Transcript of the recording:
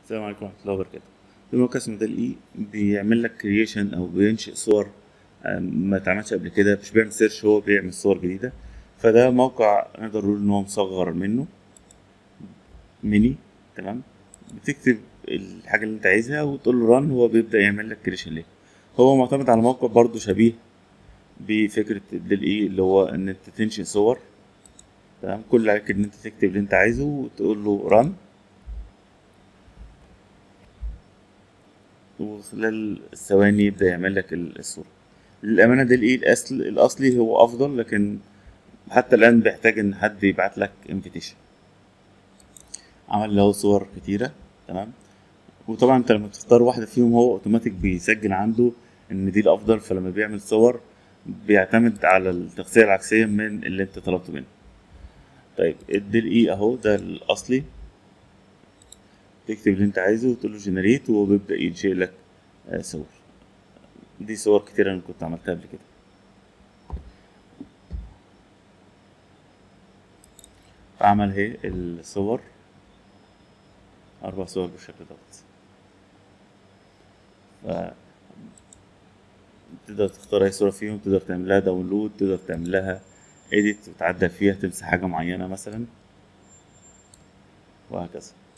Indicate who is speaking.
Speaker 1: السلام عليكم ورحمة الله وبركاته في موقع اسمه دال اي بيعمل لك كرييشن او بينشئ صور آه، ما اتعملش قبل كده مش بيعمل سيرش هو بيعمل صور جديدة فده موقع نقدر نقول ان هو مصغر منه ميني تمام بتكتب الحاجة اللي انت عايزها وتقول له ران هو بيبدأ يعمل لك كريشن ليه هو معتمد على موقع برضه شبيه بفكرة الدال اي اللي هو ان انت تنشئ صور تمام كل اللي عليك ان انت تكتب اللي انت عايزه وتقول له ران وخلال ثواني يبدأ يعمل لك ال- الصورة للأمانة ده الإيه الأصل الأصلي هو أفضل لكن حتى الآن بيحتاج إن حد يبعت لك انفيتيشن عمل له صور كتيرة تمام وطبعا انت لما تختار واحدة فيهم هو اوتوماتيك بيسجل عنده ان دي الافضل فلما بيعمل صور بيعتمد على التغذية العكسية من اللي انت طلبته منه طيب الديل اي اهو ده الاصلي تكتب اللي انت عايزه وتقول له جنريت وهو بيبدأ ينشئ لك آه، صور دي صور كتير انا كنت عملتها قبل كده عمل اهي الصور اربع صور بالشكل دوت ف تقدر تختار اي صورة فيهم تقدر تعمل لها داونلود تقدر تعمل لها اديت وتعدل فيها تمسح حاجة معينة مثلا وهكذا